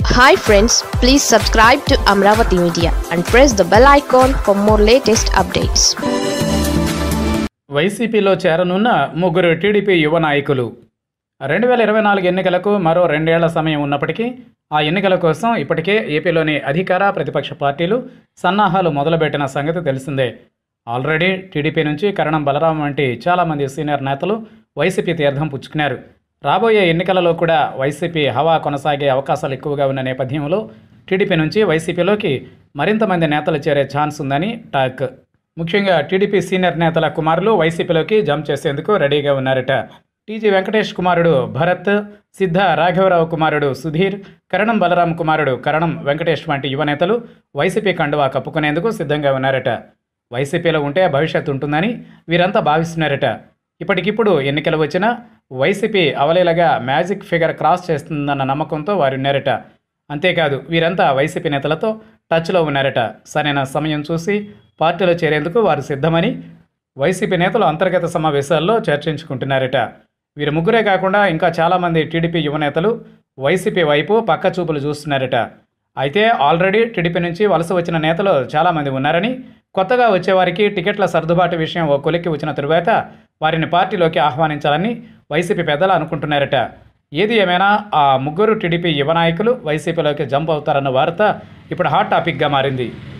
hi friends please subscribe to Amaravati media and press the bell icon for more latest updates వైసీపీలో చేరనున్న ముగ్గురు TDP యువ నాయకులు రెండు వేల ఇరవై నాలుగు ఎన్నికలకు మరో రెండేళ్ల సమయం ఉన్నప్పటికీ ఆ ఎన్నికల కోసం ఇప్పటికే ఏపీలోని అధికార ప్రతిపక్ష పార్టీలు సన్నాహాలు మొదలుపెట్టిన సంగతి తెలిసిందే ఆల్రెడీ టీడీపీ నుంచి కరణం బలరాం వంటి చాలామంది సీనియర్ నేతలు వైసీపీ తీర్థం పుచ్చుకున్నారు రాబోయే ఎన్నికలలో కూడా వైసీపీ హవా కొనసాగే అవకాశాలు ఎక్కువగా ఉన్న నేపథ్యంలో టీడీపీ నుంచి వైసీపీలోకి మరింత మంది నేతలు చేరే ఛాన్స్ ఉందని టాక్ ముఖ్యంగా టీడీపీ సీనియర్ నేతల కుమారులు వైసీపీలోకి జంప్ చేసేందుకు రెడీగా ఉన్నారట టీజీ వెంకటేష్ కుమారుడు భరత్ సిద్ధ రాఘవరావు కుమారుడు సుధీర్ కరణం బలరాం కుమారుడు కరణం వెంకటేష్ వంటి యువ నేతలు వైసీపీ కండువా కప్పుకునేందుకు సిద్ధంగా ఉన్నారట వైసీపీలో ఉంటే భవిష్యత్తు ఉంటుందని వీరంతా భావిస్తున్నారట ఇప్పటికిప్పుడు ఎన్నికలు వచ్చినా వైసీపీ అవలీలగా మ్యాజిక్ ఫిగర్ క్రాస్ చేస్తుందన్న నమ్మకంతో వారు ఉన్నారట అంతేకాదు వీరంతా వైసీపీ నేతలతో టచ్లో ఉన్నారట సరైన సమయం చూసి పార్టీలో చేరేందుకు వారు సిద్ధమని వైసీపీ నేతలు అంతర్గత సమావేశాల్లో చర్చించుకుంటున్నారట వీరు ముగ్గురే కాకుండా ఇంకా చాలామంది టీడీపీ యువ నేతలు వైసీపీ వైపు పక్క చూపులు చూస్తున్నారట అయితే ఆల్రెడీ టీడీపీ నుంచి వలస వచ్చిన నేతలు చాలామంది ఉన్నారని కొత్తగా వచ్చేవారికి టికెట్ల సర్దుబాటు విషయం ఓ కొలిక్కి వచ్చిన తరువాత వారిని పార్టీలోకి ఆహ్వానించాలని వైసీపీ పెద్దలు అనుకుంటున్నారట ఏది ఏమైనా ఆ ముగ్గురు టీడీపీ యువ నాయకులు వైసీపీలోకి జంప్ అవుతారన్న వార్త ఇప్పుడు హాట్ టాపిక్గా మారింది